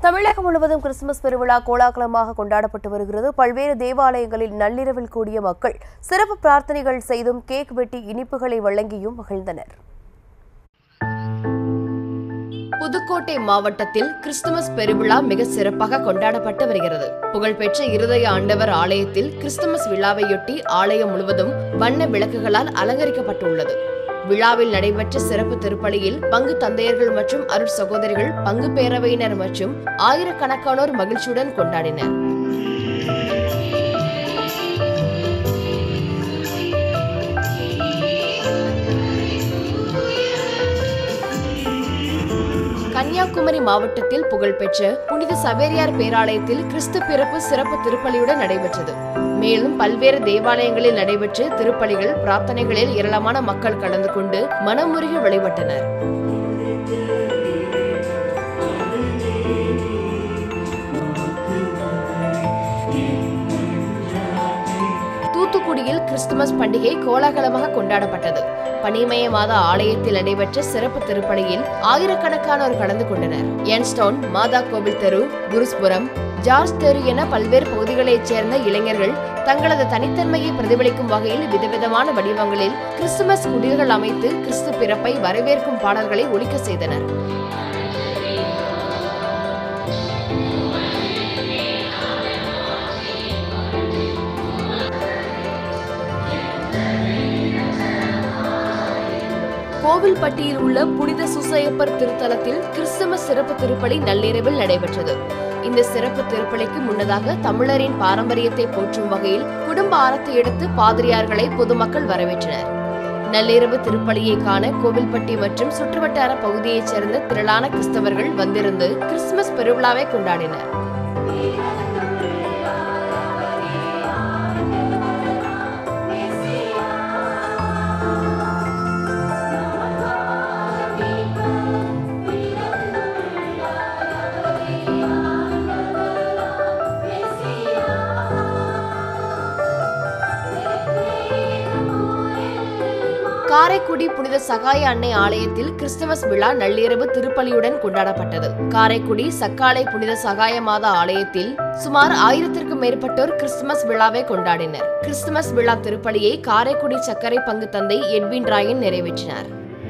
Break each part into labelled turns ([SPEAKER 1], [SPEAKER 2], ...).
[SPEAKER 1] தமிழகம் முழுவதும் கிறிஸ்துமஸ் பெருவிழா கோலாகலமாக கொண்டாடப்பட்டு வருகிறது பல்வேறு தேவாலயங்களில் நள்ளிரவில் கூடிய மக்கள் சிறப்பு பிரார்த்தனைகள் செய்தும் கேக் வெட்டி இனிப்புகளை வழங்கியும் மகிழ்ந்தனர்
[SPEAKER 2] புதுக்கோட்டை மாவட்டத்தில் கிறிஸ்துமஸ் பெருவிழா மிக சிறப்பாக கொண்டாடப்பட்டு வருகிறது புகழ்பெற்ற இருதய ஆண்டவர் ஆலயத்தில் கிறிஸ்துமஸ் விழாவையொட்டி ஆலயம் முழுவதும் வண்ண விளக்குகளால் அலங்கரிக்கப்பட்டுள்ளது விழாவில் நடைபெற்ற சிறப்பு திருப்பலியில் பங்கு தந்தையர்கள் மற்றும் அருட் சகோதரிகள் பங்கு பேரவையினர் மற்றும் ஆயிரக்கணக்கானோர் மகிழ்ச்சியுடன் கொண்டாடினர் கன்னியாகுமரி மாவட்டத்தில் புகழ்பெற்ற புனித சவேரியார் பேராலயத்தில் கிறிஸ்து பிறப்பு சிறப்பு திருப்பலியுடன் நடைபெற்றது மேலும் பல்வேறு தேவாலயங்களில் நடைபெற்ற திருப்பலிகள் பிரார்த்தனைகளில் ஏராளமான மக்கள் கலந்து கொண்டு மனமுருகி வழிபட்டனர் தூத்துக்குடியில் கிறிஸ்துமஸ் பண்டிகை கோலாகலமாக கொண்டாடப்பட்டது பனிமய மாத ஆலயத்தில் நடைபெற்ற சிறப்பு திருப்பலியில் ஆயிரக்கணக்கானோர் கலந்து கொண்டனர் என்ஸ்டோன் மாதா கோவில் தெரு குருஸ்புரம் ஜார்ஜ் தெரு என பல்வேறு பகுதிகளைச் சேர்ந்த இளைஞர்கள் தங்களது தனித்தன்மையை பிரதிபலிக்கும் வகையில் விதவிதமான வடிவங்களில் கிறிஸ்துமஸ் குடில்கள் அமைத்து கிறிஸ்து பிறப்பை வரவேற்கும் பாடல்களை ஒலிக்க செய்தனர் கோவில்பட்டியில் உள்ள புனித சுசையப்பர் திருத்தலத்தில் கிறிஸ்துமஸ் சிறப்பு திருப்பலி நள்ளிரவில் நடைபெற்றது இந்த சிறப்பு திருப்பலிக்கு முன்னதாக தமிழரின் பாரம்பரியத்தை போற்றும் வகையில் குடும்ப ஆரத்தை எடுத்து பாதிரியார்களை பொதுமக்கள் வரவேற்றனர் நள்ளிரவு திருப்பலியை காண கோவில்பட்டி மற்றும் சுற்றுவட்டார பகுதியைச் சேர்ந்த திரளான கிறிஸ்தவர்கள் வந்திருந்து கிறிஸ்துமஸ் பெருவிழாவை கொண்டாடினர் காரைக்குடி புனித சகாய அன்னை ஆலயத்தில் கிறிஸ்துமஸ் விழா நள்ளிரவு திருப்பலியுடன் கொண்டாடப்பட்டது காரைக்குடி சக்காலை புனித சகாய மாதா ஆலயத்தில் சுமார் ஆயிரத்திற்கும் மேற்பட்டோர் கிறிஸ்துமஸ் விழாவை கொண்டாடினர் கிறிஸ்துமஸ் விழா திருப்பலியை காரைக்குடி சர்க்கரை பங்கு தந்தை எட்வின் ராயன் நிறைவேற்றினார்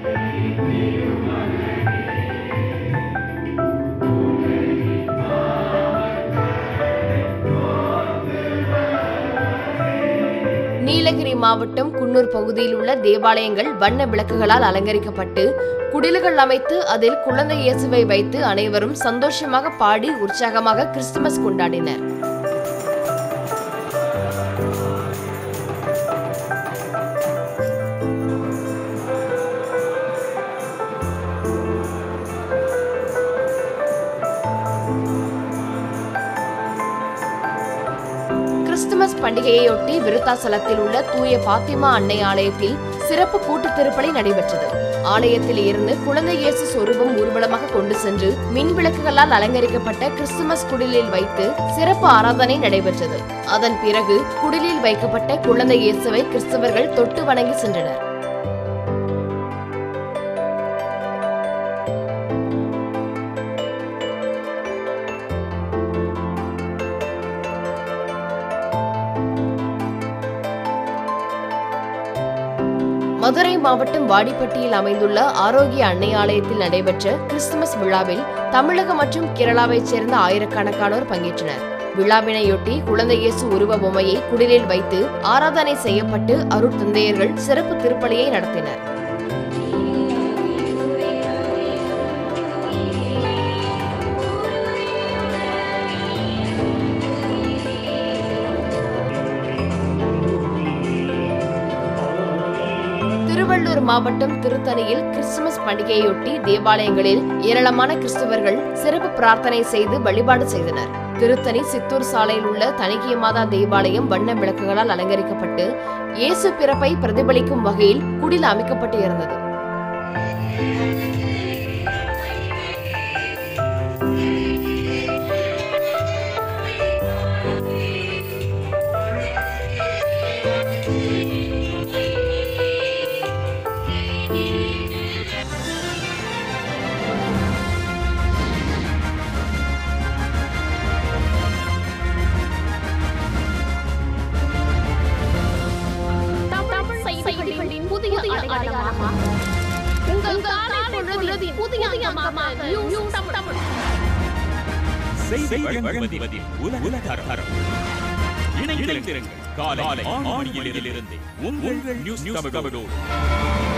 [SPEAKER 2] நீலகிரி மாவட்டம் குன்னூர் பகுதியில் உள்ள தேவாலயங்கள் வண்ண விளக்குகளால் அலங்கரிக்கப்பட்டு குடில்கள் அமைத்து அதில் குழந்தை இயேசுவை வைத்து அனைவரும் சந்தோஷமாக பாடி உற்சாகமாக கிறிஸ்துமஸ் கொண்டாடினர் கிறிஸ்துமஸ் பண்டிகையையொட்டி விருத்தாசலத்தில் உள்ள தூய பாத்திமா அன்னை ஆலயத்தில் சிறப்பு கூட்டு திருப்பலி நடைபெற்றது ஆலயத்தில் இருந்து குழந்தை இயேசு சொரூபம் ஊர்வலமாக கொண்டு சென்று மின் விளக்குகளால் அலங்கரிக்கப்பட்ட கிறிஸ்துமஸ் குடிலில் வைத்து சிறப்பு ஆராதனை நடைபெற்றது அதன் பிறகு குடிலில் வைக்கப்பட்ட குழந்தை இயேசுவை கிறிஸ்தவர்கள் தொட்டு வணங்கி சென்றனர் மதுரை மாவட்டம் வாடிப்பட்டியில் அமைந்துள்ள ஆரோக்கிய அன்னை ஆலயத்தில் நடைபெற்ற கிறிஸ்துமஸ் விழாவில் தமிழகம் மற்றும் கேரளாவைச் சேர்ந்த ஆயிரக்கணக்கானோர் பங்கேற்றனர் விழாவினையொட்டி குழந்தை இயேசு உருவ பொம்மையை குடிலில் வைத்து ஆராதனை செய்யப்பட்டு அருட்தந்தையர்கள் சிறப்பு திருப்பலியை நடத்தினர் திருவள்ளூர் மாவட்டம் திருத்தணியில் கிறிஸ்துமஸ் பண்டிகையொட்டி தேவாலயங்களில் ஏராளமான கிறிஸ்தவர்கள் சிறப்பு பிரார்த்தனை செய்து வழிபாடு செய்தனர் திருத்தணி சித்தூர் சாலையில் உள்ள தணிகிய மாதா தேவாலயம் வண்ண விளக்குகளால் அலங்கரிக்கப்பட்டு இயேசு பிறப்பை பிரதிபலிக்கும் வகையில் குடில் அமைக்கப்பட்டு இருந்தது அடையாளமா உங்கள் காலை பொழுதின் புதிய அங்கமாக நியூஸ் தமிழ்
[SPEAKER 3] செய்தி வழங்குவதில் உலக தரம் இணைந்திருங்கள் காலை ஆறு மணியிலிருந்து உங்கள் நியூஸ் தமிழோடு